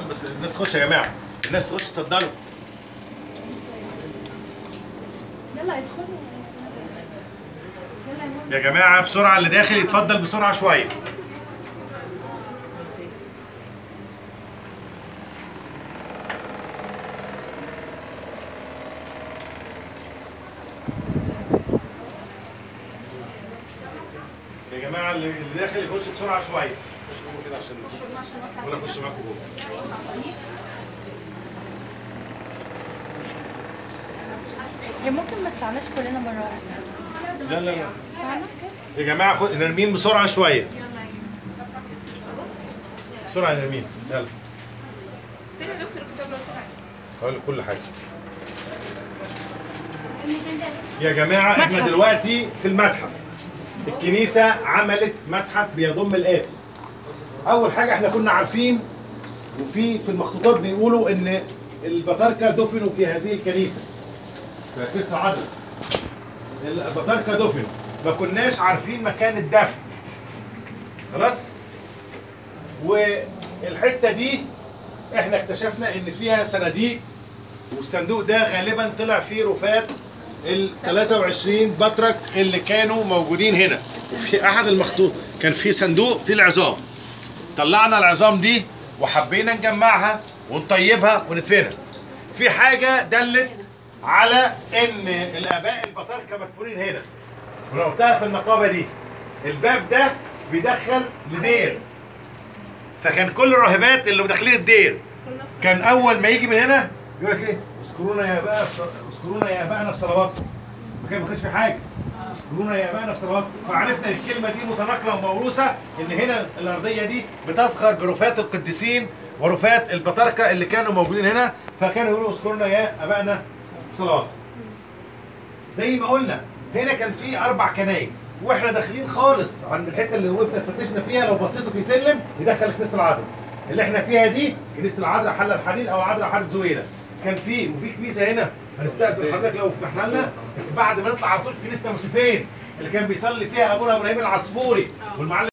بس الناس تخش يا جماعه الناس تخش اتفضلوا يلا ادخلوا يلا يا ماما يا جماعه بسرعه اللي داخل يتفضل بسرعه شويه يا جماعه اللي اللي داخل يخش بسرعه شويه خش جوه كده عشان ولا اخش معاكم جوه هي ممكن ما تسعناش كلنا مرة واحدة لا لا لا تسعنا يا جماعه خد نرمين بسرعه شويه بسرعه يا نرمين يلا تاني دكتور الكتاب لو طلع هقول لك كل حاجه يا جماعه احنا دلوقتي في المتحف الكنيسه عملت متحف بيضم الاتي اول حاجه احنا كنا عارفين وفي في المخطوطات بيقولوا ان البطاركه دفنوا في هذه الكنيسه في كنيسه العذراء البطاركه دفنوا ما كناش عارفين مكان الدفن خلاص والحته دي احنا اكتشفنا ان فيها صناديق والصندوق ده غالبا طلع فيه رفات ال 23 بطرك اللي كانوا موجودين هنا وفي احد المخطوط كان في صندوق فيه العظام طلعنا العظام دي وحبينا نجمعها ونطيبها وندفنها في حاجه دلت على ان الاباء البطاركه مدفونين هنا ولو قلتها في النقابه دي الباب ده بيدخل لدير فكان كل الراهبات اللي داخلين الدير كان اول ما يجي من هنا يقول لك ايه اذكرونا يا اباء في صل- اذكرونا يا ابائنا في صلواتكم ما كان ما كانش في حاجه اذكرونا يا ابائنا في صلواتكم فعرفنا ان الكلمه دي متناقله وموروثه ان هنا الارضيه دي بتزخر برفات القديسين ورفات البطاركه اللي كانوا موجودين هنا فكانوا يقولوا اذكرونا يا ابائنا في صلواتكم زي ما قلنا هنا كان في اربع كنايس واحنا داخلين خالص عند الحته اللي وقفنا فتشنا فيها لو بصيتوا في سلم يدخل كنيسه العذراء اللي احنا فيها دي كنيسه العذراء حل الحديد او العذراء حل زويله كان في وفي كنيسه هنا هنستاذن حضرتك لو فتحنا لنا بعد ما نطلع على طول في كنيسه موسيفين اللي كان بيصلي فيها ابونا ابراهيم العصفوري والمعلم